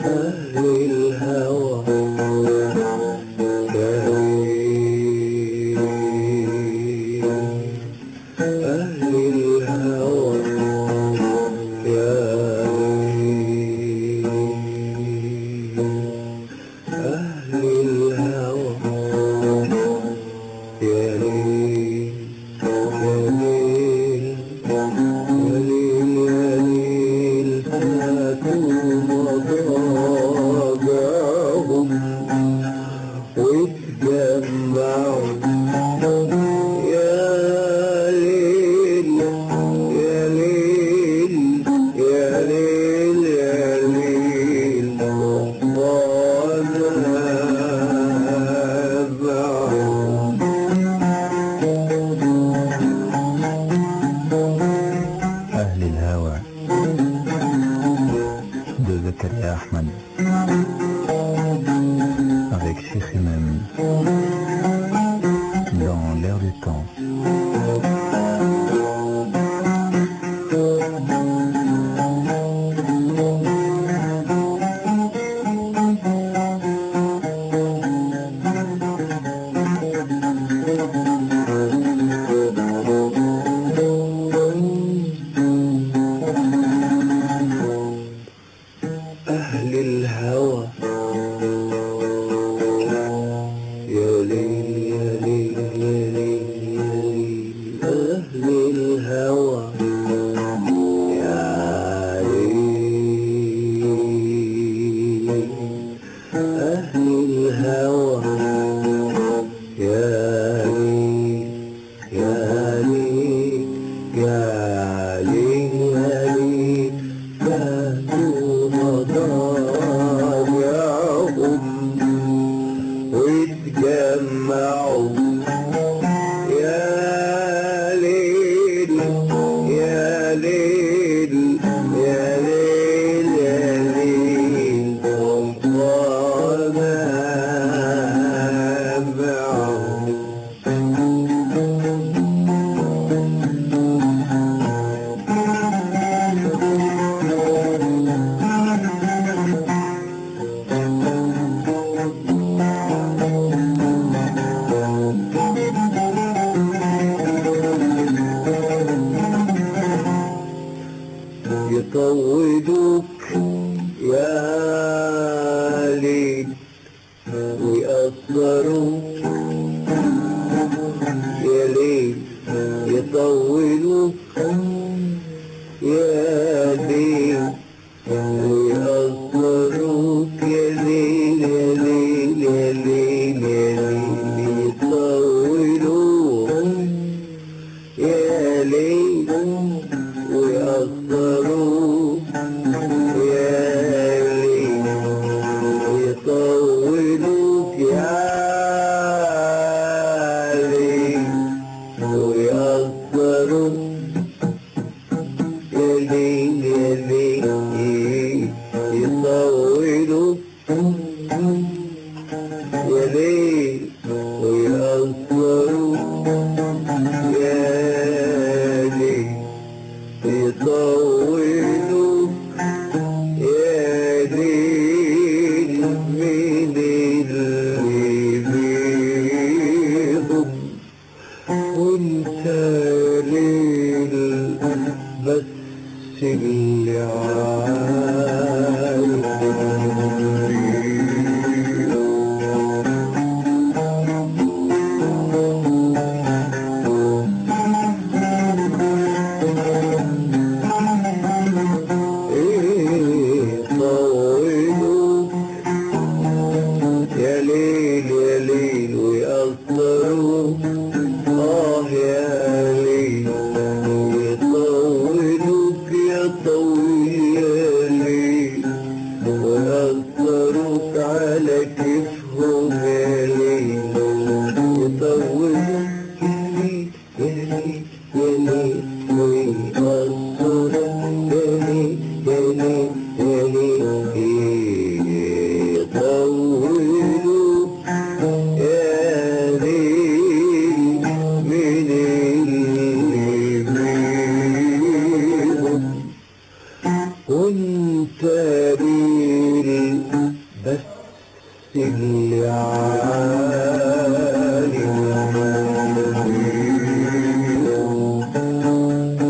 أهل الهوى كريم أهل الهوى يا ليل أهل الهوى يا ليل يا ليل يا ليل يا ليل فاتوا مضاجعهم واتجمعوا يا ليل يا ليل يا ليل يا ليل ونابعهم أهل الهوى de Zakaria Ahmad avec Cheikh Imam dans l'air du temps. أهل الهوى يا ليل يا ليل يا ليل يا ليل أهل الهوى يا ليل أهل الهوى يا ليل يا ليل يا ليل يا ليل فاتوا مضاجعهم واتجمعوا يا ليل يا ليل يا ليل يا ليل ونابعهم يطولوك يا ليل ويقصروك يا ليل يطولوك يا ليل ويقصروك يا ليل يا ليل يا ليل يا ليل يطولوك يا ليل ويقصروك يا ليل ويطولوك يا ليل ويقصروك يا ليل يا ليل يطولوك يا ليل ويقصروك يا ليل يطولوك يا ليل من اللي بيهم وانت ليل بس اللي عارف بس اللي عالم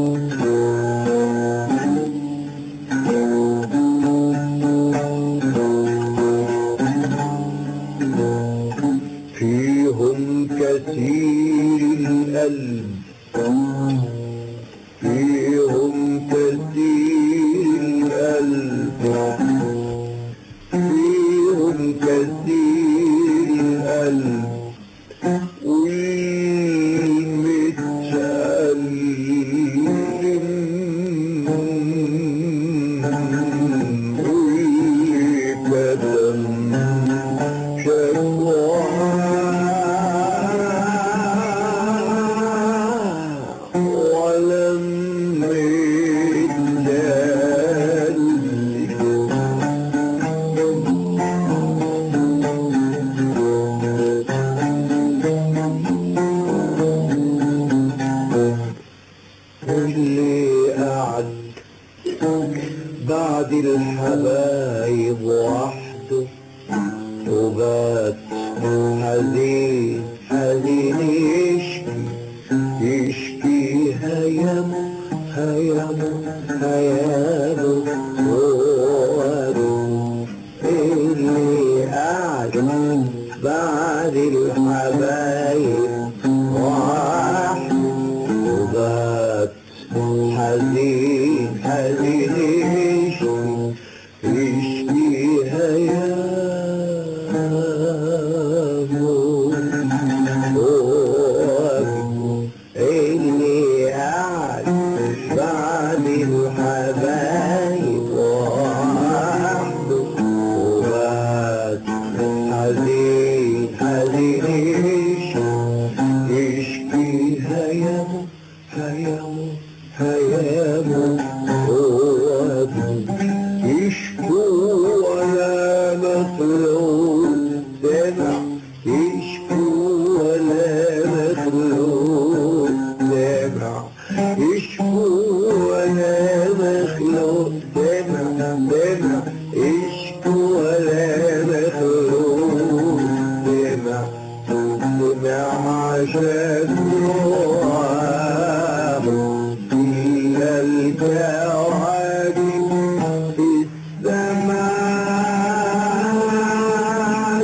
فيهم كثير القلب فيهم كثير القلب فيهم كثير القلب والمتألم والكتم شكوى ولم اللي قعد بعد الحبايب وحده وبات حزين حزين يشكي يشكي هيامه هيامه هيامه وقالوا اللي قعد بعد الحبايب وحده وبات حزين حزين يشكي يشكي هيامه اللي قاعد بعد الحبايب وحده وبات حزين حزين يشكي يشكي هيامه هيامه هيامه يشكو ولا مخلوق سمع يشكو ولا مخلوق سمع يشكو ولا مخلوق سمع سمع يشكو ولا مخلوق سمع سمع شكواه إلى الكواكب في السماء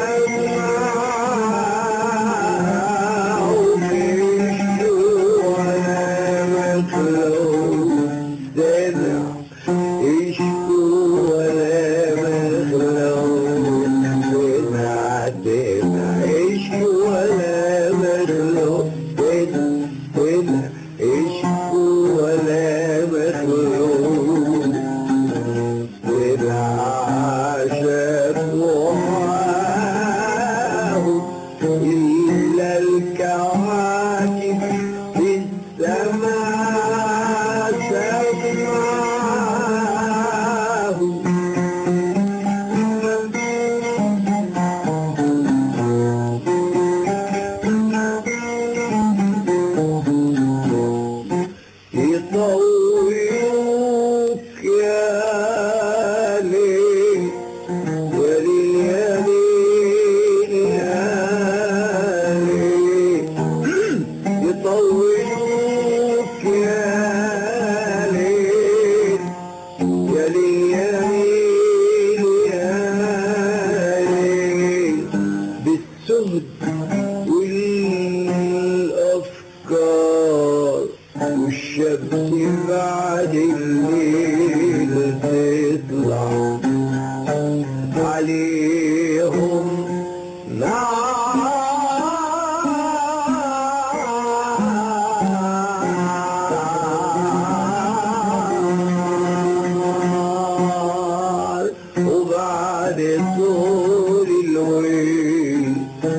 سمعوا يشكو ولا مخلوق سمع يشكو ولا مخلوق سمع سمع يشكو ولا مخلوق سمع سمع يشكو ولا مخلوق سمع شكواه إلا الكواكب في السماء سمعاه يطويوك يا ليل ولليالين يا ليل يطويوك يا ليل يا ليالين يا ليل بالسهد والأفكار والشمس بعد الليل تطلع عليهم نار وبعد طول الويل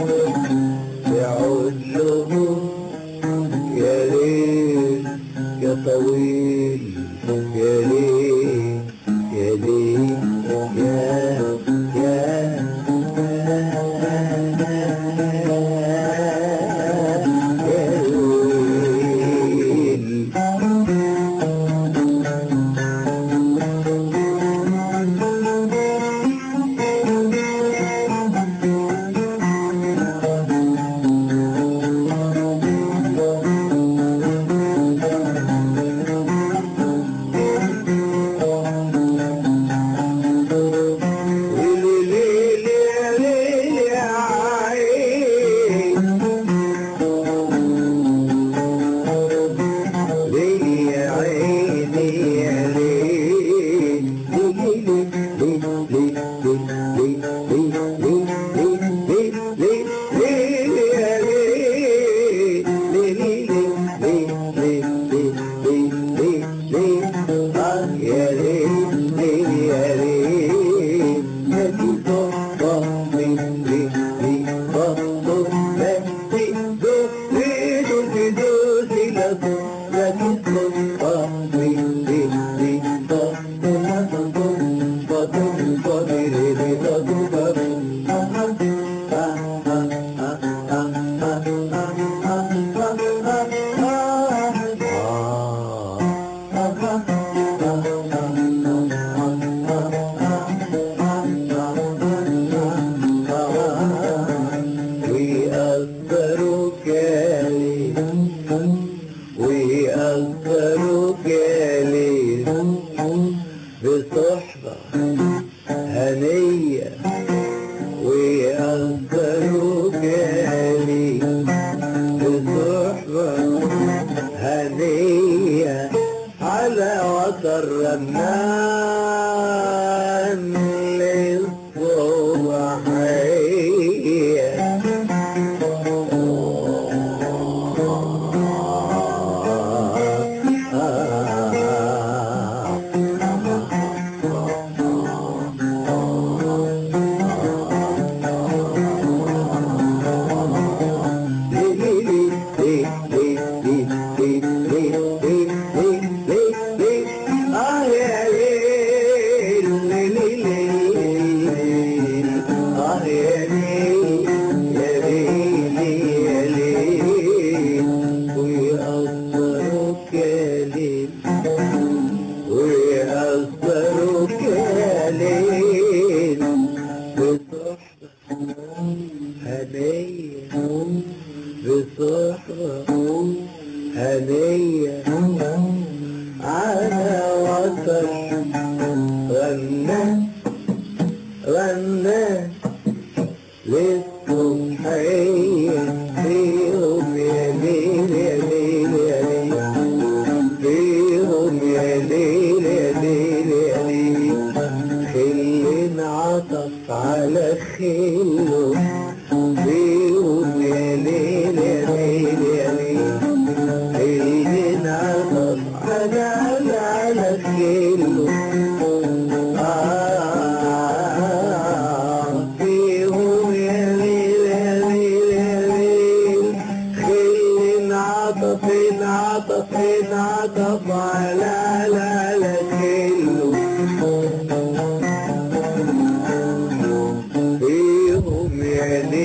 يعود لهم يا ليل يا طويل يا ليل يا ليل يا يا يا ليل ويقدروا كالي ويقدروا كالي بصحبة هنية ويقدروا كالي بصحبة هنية على وتر رنان للصبحية ويأثروا كالين بصحبة هنية بصحبة هنية على وتر غنى غنى للصبحية فيهم يا ليل يا ليل يا ليل فيهم يا ليل يا ليل يا ليل خل عطف على خله فيهم يا ليل يا ليل يا ليل خل عطف على على على خله آه فيهم يا ليل يا ليل يا ليل خل عطف عطف عطف على على على خله فيهم يا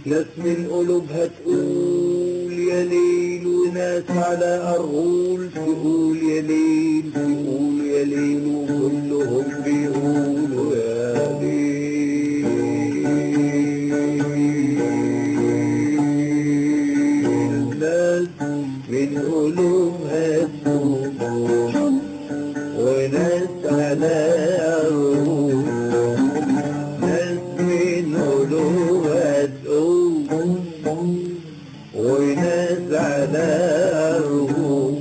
ناس من قلوبها تقول يا ليل وناس على الرول تقول يا ليل تقول يا ليل وكلهم بيقولوا يا ليل ناس من قلوبها تقول وناس على الرول ناس من قلوبها تقول وناس على الرهوب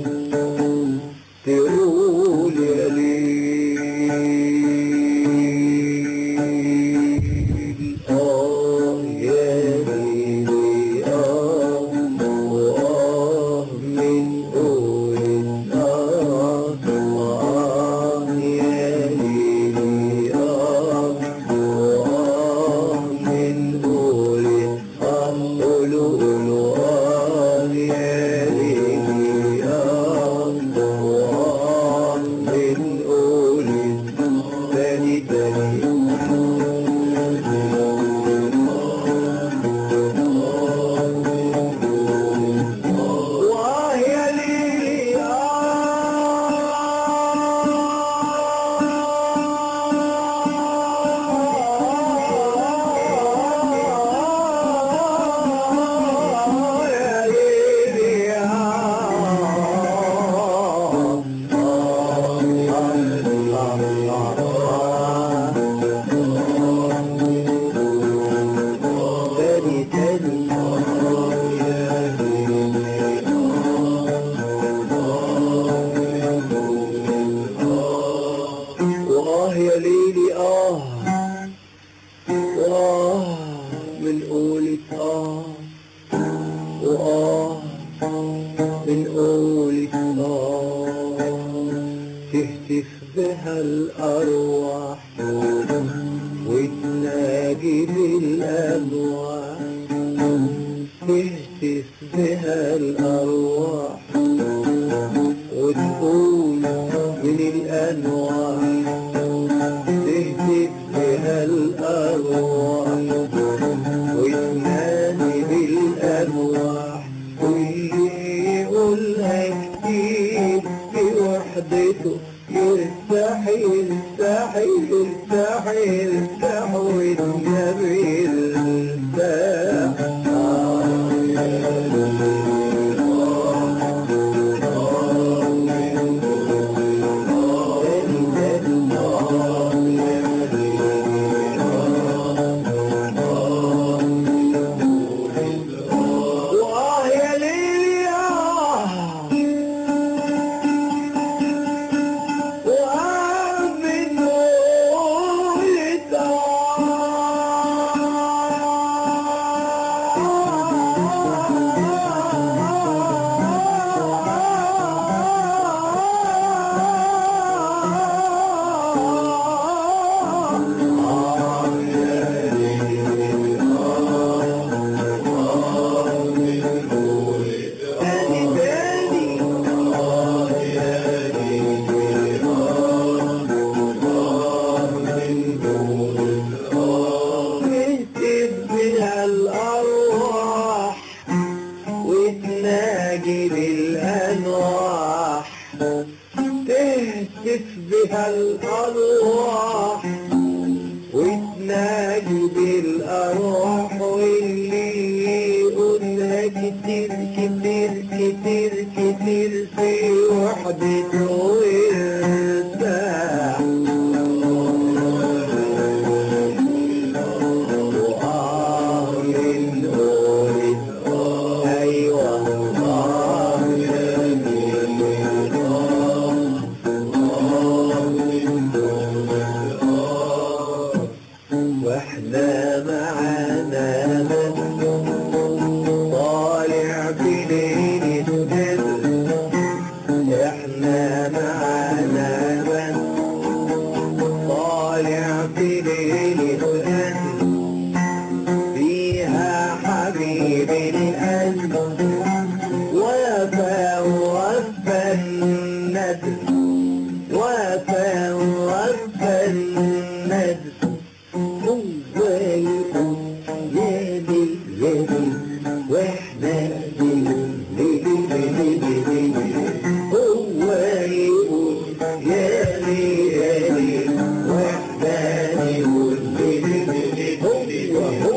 تقول يا ليل آه يا ليل آه وآه من قول آه آه يا ليل آه وآه من قول آه قولوا قولوا آه يا ليل آه وآه من قول تاني تاني وآه يا ليل آه يا ليل تاني تاني يا وآه يا ليلي آه وآه من قولة آه وآه من قولة آه تهتف بها الأرواح وتناجي بالأنواع تهتف بها الأرواح وتقول من الأنواع تهتف بها الأرواح وتنادي بالأنواح واللي يقولها كتير في وحدته يرتاح يرتاح يرتاح يرتاح والنبي يرتاح وآه يا ليلي آه وآه من قولة تاني تاني تهتف بها الأرواح وتناجي بالأنواح تهتف بها الأرواح وتناجي بالأرواح واللي يقولها كتير كتير كتير كتير في وحدته ويرتاح وآه من قولة أيوة آه واحنا معانا من طالع في ليلة بدر احنا معانا من طالع في ليلة بدر فيها حبيب القلب وفى وفى الندر وفى وفى الندر هو يقول يا ليل يا وهو